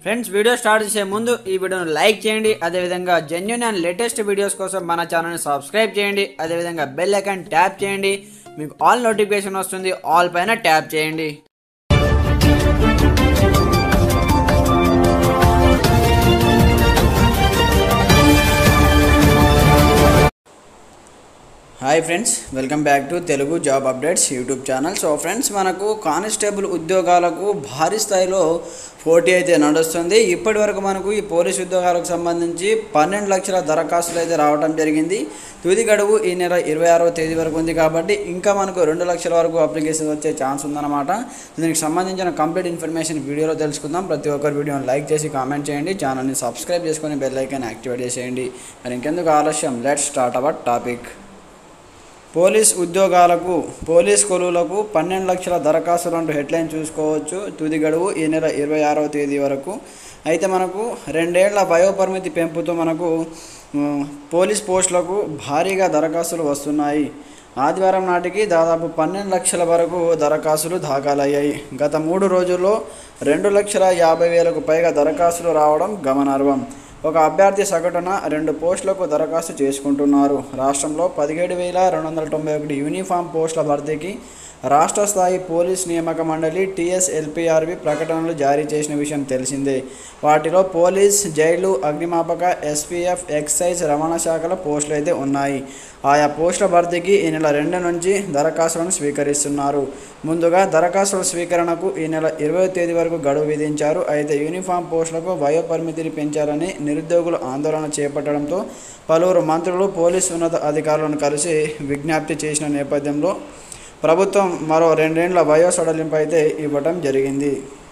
friends video start చేసే ముందు ఈ వీడియోను లైక్ చేయండి అదేవిధంగా జెన్యున్ అండ్ లేటెస్ట్ వీడియోస్ కోసం మన ఛానల్ని సబ్స్క్రైబ్ చేయండి అదేవిధంగా బెల్ ఐకాన్ ట్యాప్ చేయండి మీకు ఆల్ నోటిఫికేషన్ వస్తుంది ఆల్ పైన ట్యాప్ చేయండి hi friends welcome back to Telugu job updates YouTube channel so friends మనకు కానిస్టేబుల్ ఉద్యోగాలకు భారీ స్థాయిలో పోటీ అయితే నడుస్తుంది ఇప్పటి వరకు మనకు ఈ పోలీస్ ఉద్యోగాలకు సంబంధించి పన్నెండు లక్షల దరఖాస్తులు అయితే రావడం జరిగింది తుది గడువు ఈ నెల ఇరవై ఆరవ తేదీ వరకు ఉంది కాబట్టి ఇంకా మనకు రెండు లక్షల వరకు అప్లికేషన్ వచ్చే ఛాన్స్ ఉందన్నమాట దీనికి సంబంధించిన కంప్లీట్ ఇన్ఫర్మేషన్ వీడియోలో తెలుసుకుందాం ప్రతి ఒక్కరు వీడియోని లైక్ చేసి కామెంట్ చేయండి ఛానల్ని సబ్స్క్రైబ్ చేసుకొని బెల్ ఐకాన్ యాక్టివేట్ చేసేయండి మరి ఇంకెందుకు ఆలస్యం let start our topic police ఉద్యోగాలకు పోలీస్ కొలువులకు పన్నెండు లక్షల దరఖాస్తులు అంటూ హెడ్లైన్ చూసుకోవచ్చు తుది గడువు ఈ నెల ఇరవై ఆరవ తేదీ వరకు అయితే మనకు రెండేళ్ల వయోపరిమితి పెంపుతో మనకు ఉమ్, పోలీస్ పోస్టులకు భారీగా దరఖాస్తులు వస్తున్నాయి ఆదివారం నాటికి దాదాపు పన్నెండు లక్షల వరకు దరఖాస్తులు దాఖలయ్యాయి గత మూడు రోజుల్లో రెండు లక్షల యాభై వేలకు పైగా దరఖాస్తులు రావడం గమనార్హం ఒక అభ్యర్థి సగటున రెండు పోస్టులకు దరఖాస్తు చేసుకుంటున్నారు రాష్ట్రంలో పదిహేడు వేల రెండు వందల తొంభై ఒకటి యూనిఫామ్ పోస్టుల భర్తీకి రాష్ట్ర స్థాయి పోలీస్ నియామక మండలి టీఎస్ఎల్పిఆర్బి ప్రకటనలు జారీ చేసిన విషయం తెలిసిందే వాటిలో పోలీస్ జైలు అగ్నిమాపక ఎస్పీఎఫ్ ఎక్సైజ్ రవాణా శాఖల పోస్టులు అయితే ఉన్నాయి ఆయా పోస్టుల భర్తీకి ఈ నెల రెండు నుంచి దరఖాస్తులను స్వీకరిస్తున్నారు ముందుగా దరఖాస్తుల స్వీకరణకు ఈ నెల ఇరవై తేదీ వరకు గడువు విధించారు అయితే యూనిఫామ్ పోస్టులకు వయో పరిమితిని పెంచారని నిరుద్యోగులు ఆందోళన చేపట్టడంతో పలువురు మంత్రులు పోలీసు ఉన్నత అధికారులను కలిసి విజ్ఞప్తి చేసిన నేపథ్యంలో ప్రభుత్వం మరో రెండేండ్ల వయో సడలింపు అయితే ఇవ్వడం జరిగింది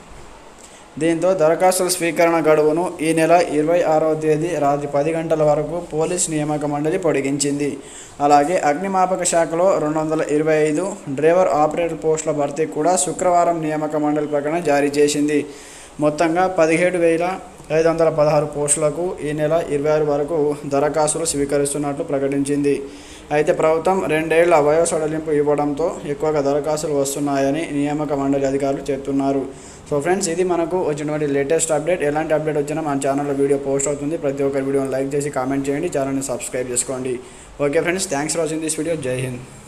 దీంతో దరఖాస్తుల స్వీకరణ గడువును ఈ నెల ఇరవై ఆరవ తేదీ రాత్రి పది గంటల వరకు పోలీస్ నియామక మండలి పొడిగించింది అలాగే అగ్నిమాపక శాఖలో రెండు వందల ఇరవై ఐదు డ్రైవర్ ఆపరేటర్ పోస్టుల భర్తీ కూడా శుక్రవారం నియామక మండలి ప్రకటన జారీ చేసింది మొత్తంగా పదిహేడు వేల ఐదు వందల పదహారు పోస్టులకు ఈ నెల ఇరవై ఆరు వరకు దరఖాస్తులు స్వీకరిస్తున్నట్లు ప్రకటించింది అయితే ప్రభుత్వం రెండేళ్ల వయో సడలింపు ఇవ్వడంతో ఎక్కువగా దరఖాస్తులు వస్తున్నాయని నియామక మండలి అధికారులు చెప్తున్నారు సో ఫ్రెండ్స్ ఇది మనకు వచ్చినటువంటి లేటెస్ట్ అప్డేట్ ఎలాంటి అప్డేట్ వచ్చినా మన ఛానల్లో వీడియో పోస్ట్ అవుతుంది ప్రతి ఒక్కరి వీడియోని లైక్ చేసి కామెంట్ చేయండి ఛానల్ని సబ్స్క్రైబ్ చేసుకోండి okay friends thanks for watching this video Jai Hind